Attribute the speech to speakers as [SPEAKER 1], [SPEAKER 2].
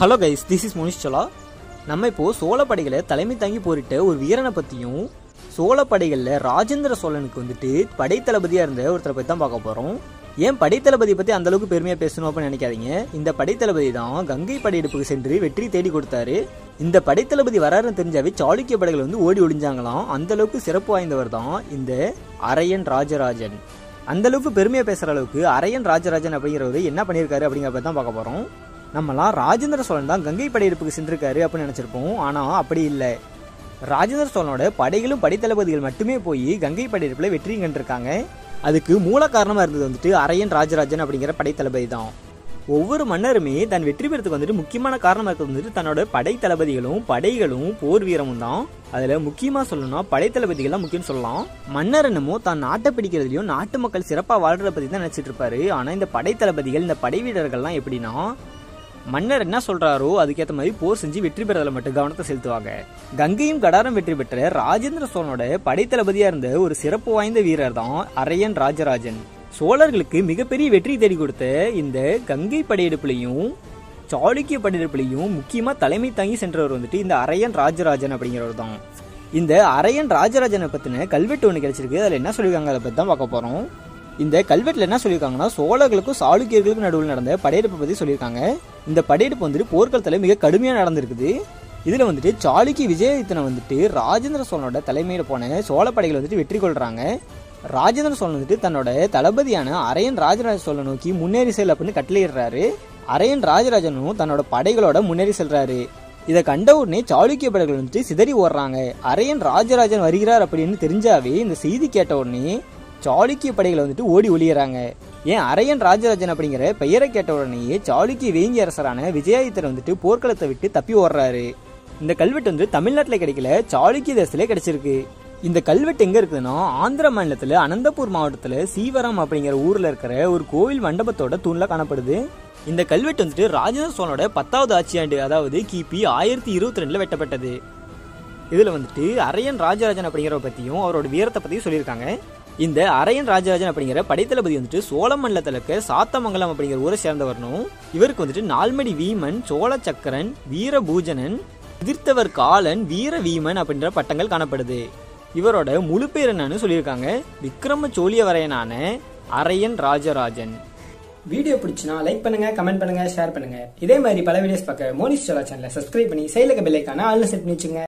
[SPEAKER 1] hello guys this is Monish Chola நம்ம இப்போ சோழ படைகளை தலைமை தாங்கி போரிட்ட ஒரு வீரனை பற்றியும் சோழ படைகளில் ராஜேந்திர சோழனுக்கு வந்துட்டு படைத்தளபதியாக இருந்த ஒருத்தரை பற்றி தான் பார்க்க போகிறோம் ஏன் படைத்தளபதி பற்றி அந்த அளவுக்கு பெருமையாக பேசணும் அப்படின்னு நினைக்காதீங்க இந்த படைத்தளபதி தான் கங்கை படையெடுப்புக்கு சென்று வெற்றி தேடி கொடுத்தாரு இந்த படைத்தளபதி வராருன்னு தெரிஞ்சாவே சாளுக்கிய படைகள் வந்து ஓடி ஒளிஞ்சாங்களாம் அந்த அளவுக்கு சிறப்பு வாய்ந்தவர் தான் இந்த அரையன் ராஜராஜன் அந்த அளவுக்கு பெருமையா பேசுற அளவுக்கு அரையன் ராஜராஜன் அப்படிங்கிறவர் என்ன பண்ணியிருக்காரு அப்படிங்கிறத தான் பார்க்க போறோம் நம்மலாம் ராஜேந்திர சோழன் தான் கங்கை படையெடுப்புக்கு சென்றிருக்காரு அப்படின்னு நினைச்சிருப்போம் ஆனா அப்படி இல்லை ராஜேந்திர சோழனோட படைகளும் படைத்தளபதிகள் மட்டுமே போய் கங்கை படையெடுப்புல வெற்றி கண்டிருக்காங்க அதுக்கு மூல காரணமா இருந்தது வந்துட்டு அரையன் ராஜராஜன் அப்படிங்கிற படைத்தளபதி தான் ஒவ்வொரு மன்னருமே தன் வெற்றி பெறத்துக்கு வந்துட்டு முக்கியமான காரணமா இருக்கிறது வந்துட்டு தன்னோட படை தளபதிகளும் படைகளும் போர் வீரமும் தான் அதுல முக்கியமா சொல்லணும்னா படை தளபதிகள் தான் முக்கியம் சொல்லலாம் மன்னர் என்னமோ தான் நாட்டை பிடிக்கிறதுலயும் நாட்டு மக்கள் சிறப்பா வாழ்றத பத்தி தான் நினைச்சிட்டு இருப்பாரு ஆனா இந்த படை தளபதிகள் இந்த படை வீரர்கள்லாம் எப்படின்னா மன்னர் என்ன சொல்றாரோ அதுக்கேற்ற மாதிரி போர் செஞ்சு வெற்றி பெறதுல மட்டும் கவனத்தை செலுத்துவாங்க கங்கையும் கடாரம் வெற்றி பெற்ற ராஜேந்திர சோழனோட படைத்தளபதியா இருந்த ஒரு சிறப்பு வாய்ந்த வீரர் தான் அரையன் ராஜராஜன் சோழர்களுக்கு மிகப்பெரிய வெற்றி தேடி கொடுத்த இந்த கங்கை படையெடுப்புலையும் சாளுக்கிய படையெடுப்புலையும் முக்கியமா தலைமை தாங்கி சென்றவர் வந்துட்டு இந்த அரையன் ராஜராஜன் அப்படிங்கிறவர் தான் இந்த அரையன் ராஜராஜனை பத்தின கல்வெட்டு ஒன்று கிடைச்சிருக்கு அதுல என்ன சொல்லியிருக்காங்க அதை பத்தி தான் பார்க்க போறோம் இந்த கல்வெட்டுல என்ன சொல்லியிருக்காங்கன்னா சோழர்களுக்கும் சாளுக்கியர்களுக்கும் நடுவில் நடந்த படையெடுப்பை பத்தி சொல்லியிருக்காங்க இந்த படையெடுப்பு வந்துட்டு போர்க்களத்துல மிக கடுமையா நடந்திருக்குது இதுல வந்துட்டு சாளுக்கிய விஜயாதித்தனை வந்துட்டு ராஜேந்திர சோழனோட தலைமையில போன சோழ படைகள் வந்துட்டு வெற்றி கொள்றாங்க ராஜேந்திர சோழன் வந்துட்டு தன்னோட தளபதியான அரையன் ராஜராஜ சோழனை நோக்கி முன்னேறி செல் அப்படின்னு கட்டளையிடுறாரு அரையன் ராஜராஜனும் தன்னோட படைகளோட முன்னேறி செல்றாரு இதை கண்ட உடனே சாளுக்கிய படைகள் வந்துட்டு சிதறி ஓடுறாங்க அரையன் ராஜராஜன் வருகிறார் அப்படின்னு தெரிஞ்சாவே இந்த செய்தி கேட்ட உடனே சாளுக்கிய படைகள் வந்துட்டு ஓடி ஒளியறாங்க ஏன் அரையன் ராஜராஜன் அப்படிங்கிற பெயரை கேட்ட உடனேயே சாளுக்கிய வேங்கி அரசரான விஜயாதித்தர் வந்துட்டு போர்க்களத்தை விட்டு தப்பி ஓடுறாரு இந்த கல்வெட்டு வந்து தமிழ்நாட்டுல கிடைக்கல சாளுக்கிய தேசத்திலே கிடைச்சிருக்கு இந்த கல்வெட்டு எங்க இருக்குதுன்னா ஆந்திர மாநிலத்துல அனந்தபூர் மாவட்டத்துல சீவரம் அப்படிங்கிற ஊர்ல இருக்கிற ஒரு கோவில் மண்டபத்தோட தூண்ல காணப்படுது இந்த கல்வெட்டு வந்துட்டு ராஜேந்திர சோழனோட பத்தாவது ஆட்சியாண்டு அதாவது கிபி ஆயிரத்தி இருபத்தி ரெண்டுல வெட்டப்பட்டது இதுல வந்துட்டு அரையன் ராஜராஜன் அப்படிங்கிறவ பத்தியும் அவரோட வீரத்தை பத்தியும் சொல்லியிருக்காங்க இந்த அரையன் ராஜராஜன் அப்படிங்கிற படைத்தளபதி வந்துட்டு சோழ மண்டலத்தில் இருக்க சாத்தமங்கலம் அப்படிங்கிற ஊரை சேர்ந்தவரணும் இவருக்கு வந்துட்டு நால்மடி வீமன் சோழ சக்கரன் வீரபூஜனன் எதிர்த்தவர் காலன் வீர வீமன் அப்படின்ற பட்டங்கள் காணப்படுது இவரோட முழு பேர் என்னன்னு சொல்லியிருக்காங்க விக்ரம சோழியவரையனான அரையன் ராஜராஜன்
[SPEAKER 2] வீடியோ பிடிச்சினா லைக் பண்ணுங்க கமெண்ட் பண்ணுங்க ஷேர் பண்ணுங்க இதே மாதிரி பல வீடியோஸ் பார்க்க மோனிஷ் சோலா சேனலை சப்ஸ்கிரைப் பண்ணி சைடுல பெல் ஐக்கான ஆல்ல செட் பண்ணி வச்சுங்க